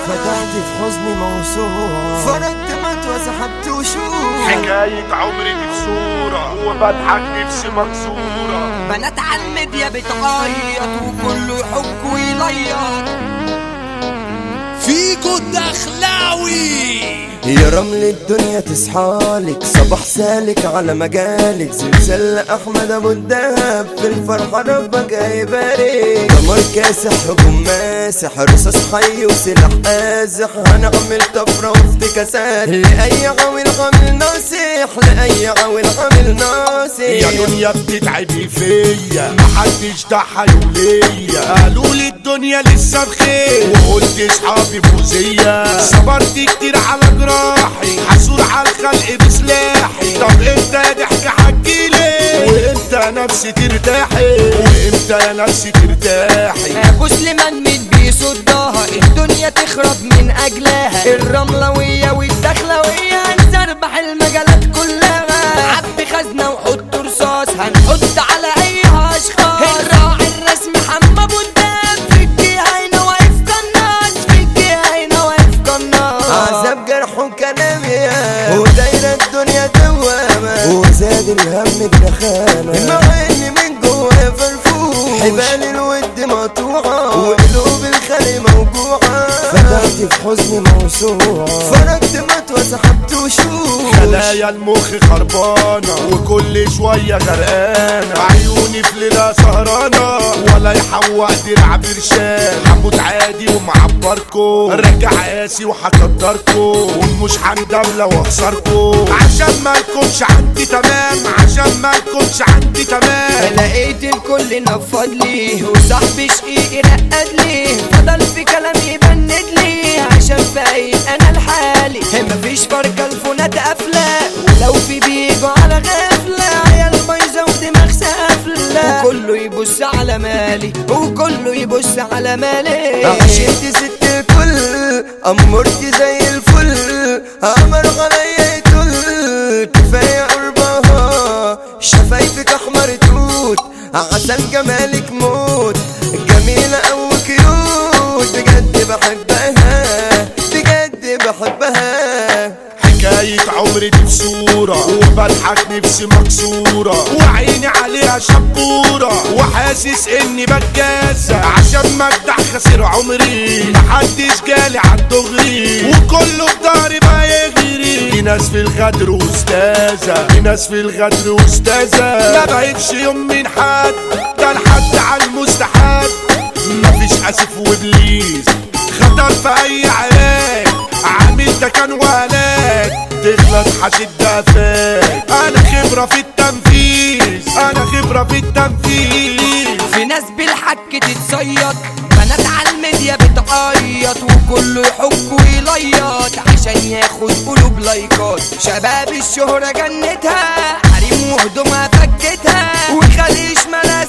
فتحت في حزني موسوعة فرقت مات وسحبت وشوش حكاية عمري دي في صورة وبضحك نفسي مكسورة بنات على الميديا بتعيط وكله يحك ويليط فيجو الدخلاوي يا رمل الدنيا تصحالك صباح سالك على مجالك زلزال احمد ابو الدهب في الفرحه ربك هيبارك قمر كاسح هجوم ماسح رصاص حي وسلاح قازح هنعمل طفره وافتكاسات لاي عويل عامل ناصح لاي عويل عامل ناصح يا دنيا بتتعبي فيا محدش ضحى يوليا قالوا لي الدنيا لسه بخير وقلت اصحابي فوزية صبرت كتير على جراحي حسور على الخلق بسلاحي طب امتى يا ضحك حكيلي وامتى نفسي ترتاحي وامتى يا نفسي ترتاحي ابو سليمان مين بيصدها الدنيا تخرب من اجلها الرملوية والدخلوية هنسربح المجالات كلها عبي خزنة وحط رصاص هنحط على اي اشخاص الراعي الرسمي حمى ابو الدهب في الجهة هنا واقف قناص في الجهة هنا واقف قناص عذاب جرح وكلام يا ودايرة الدنيا دوامة وزاد الهم بنخامة مع اني من جوايا فرفوش حبال الود مقطوعة وقلوب الخلق موجوعة فتحت في حزني موسوعة فرقت مات وسحبت وشوش خلايا المخ خربانة وكل شوية غرقانة عيوني في ليلة سهرانة ولا يحوق درع برشام هموت عادي ومعبركو راجع قاسي وهقدركو ومش هندم لو اخسركو عشان ما يكونش عندي تمام عشان ما يكونش عندي تمام لقيت الكل نفض لي وصاحبي شقيقي رقد لي فضل في كلامي يبند لي عشان فايق انا لحالي مفيش فرقة الفونات قافلة ولو في بيجوا على غفلة عيال بايظة ودماغ سافلة وكله يبص على مالي وكله يبص على مالي عشت ست الكل أمرت زي الفل أمر عليا يطل كفاية قربها شفايفك أحمر توت عسل جمالك موت جميلة أو كيوت بجد بحبها بجد بحبها حكاية عمري دي في صورة وبضحك نفسي مكسورة وعيني عليها شبورة وحاسس اني بتجازى عشان مجدع خسر عمري محدش جالي عالدغري وكله في ضهري بقى يغري في ناس في الغدر واستاذة في ناس في الغدر واستاذة ما بقتش يوم من حد ده الحد على المستحب مفيش اسف وابليس خطر في اي عراك عامل ده كان وهلاك تغلط هشد قفاك انا خبرة في التنفيذ انا خبرة في التنفيذ في ناس بالحك تتصيد بنات على الميديا بتعيط وكله يحك ويليط عشان ياخد قلوب لايكات شباب الشهرة جنتها حريم وهدومها فكتها وخليش ملا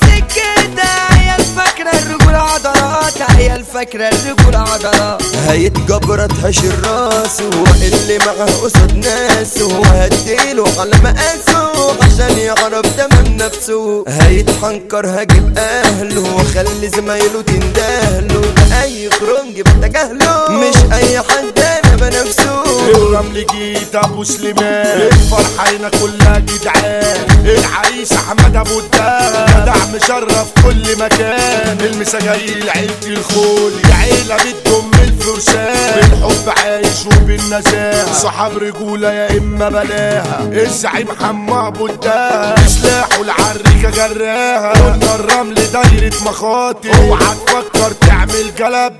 سكتها هي الفاكرة الرجولة عضلات هي الفاكرة الرجولة عضلات هيتجبر تهشر راسه اللي معاه قصاد ناسه وهديله على مقاسه عشان يعرف تمام نفسه هيتحنكر هجيب اهله واخلي زمايله تندهله ده اي خرنج بتجاهله مش اي حد انا بنفسه الرمل جيت ابو سليمان الفرحة هنا كلها جدعان العريس احمد ابو الدهب جدع مشرف كل مكان المساجيل عيلة الخول يا عيلة بتضم الفرسان بالحب عايش وبالنزاهة صحاب رجولة يا اما بلاها الزعيم حمى ابو الدهب سلاحه العريكة جراها قلنا الرمل دايرة مخاطر اوعى تفكر تعمل جلب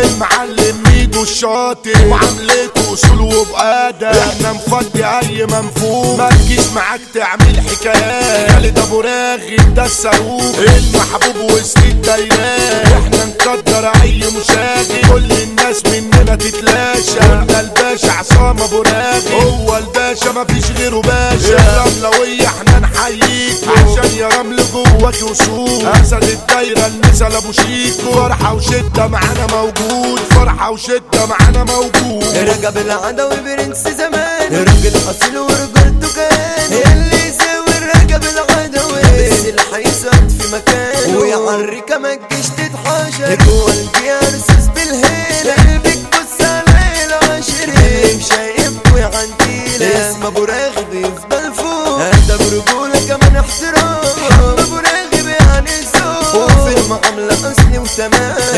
المعلم ميدو الشاطر وعملته اصول وبقادة احنا نفضي اي منفوخ ما تجيش معاك تعمل حكايات خالد ابو راغب ده الصاروخ المحبوب وسط الدايرات احنا نقدر اي مشاغب كل الناس مننا تتلاشى قلنا الباشا عصام ابو راغب هو الباشا مفيش غيره باشا الرملوية احنا نحييك عشان يا رمل جواك وصول اسد الدايرة المثل ابو شيكو فرحة وشدة معانا موجود فرحة وشدة معانا موجود رجب العدوي برنس زمان راجل اصيل ورجولته كان اللي يساوي الرجب العدوي بس الحيصات في مكانه ويعرك ما تجيش تتحاشى جوه الجيار سوس بالهيل قلبك بص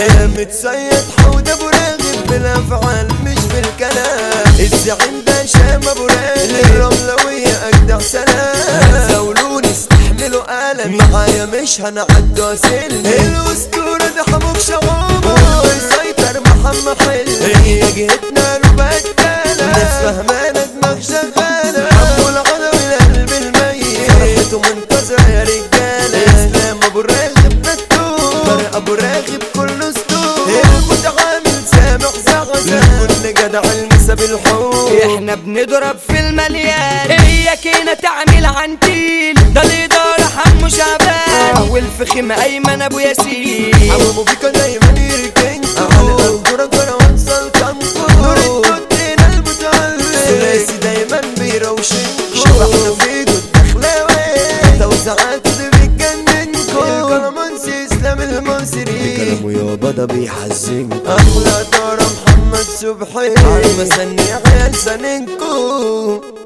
يا متصيد حود ابو راغب بالافعال مش بالكلام الزعيم ده شام ابو راغب الرملوية اجدع سلام زولوني استحملوا الم معايا مش هنعدى سلم الاسطورة ده حبوب شغوبة ويسيطر محمد حلم هي جهتنا له بدالة ناس فهمانة دماغ شغالة ابو العدوي القلب الميت فرحته منتظرة يا رجالة اسلام ابو الراغب نتوب فرق ابو راغب كله ستور المتعامل سامح زغزة كل جدع المسا بالحب احنا بنضرب في المليان هي كينا تعمل عنتيل ده الادارة حمو شعبان والفخم ايمن ابو ياسين حمامو بيكا دايما يركنكو على الكورة كورة وانسى الكامكو نور الدين المتعلم ثلاثي دايما بيروشنكو شبحنا فيكو الدخلاوي توزيعات اللي بتجننكو الكلامونسي اسلام المصري كلامه يابا ده بيحزنكو احلى دارة محمد صبحي عالمسني عيال سننكو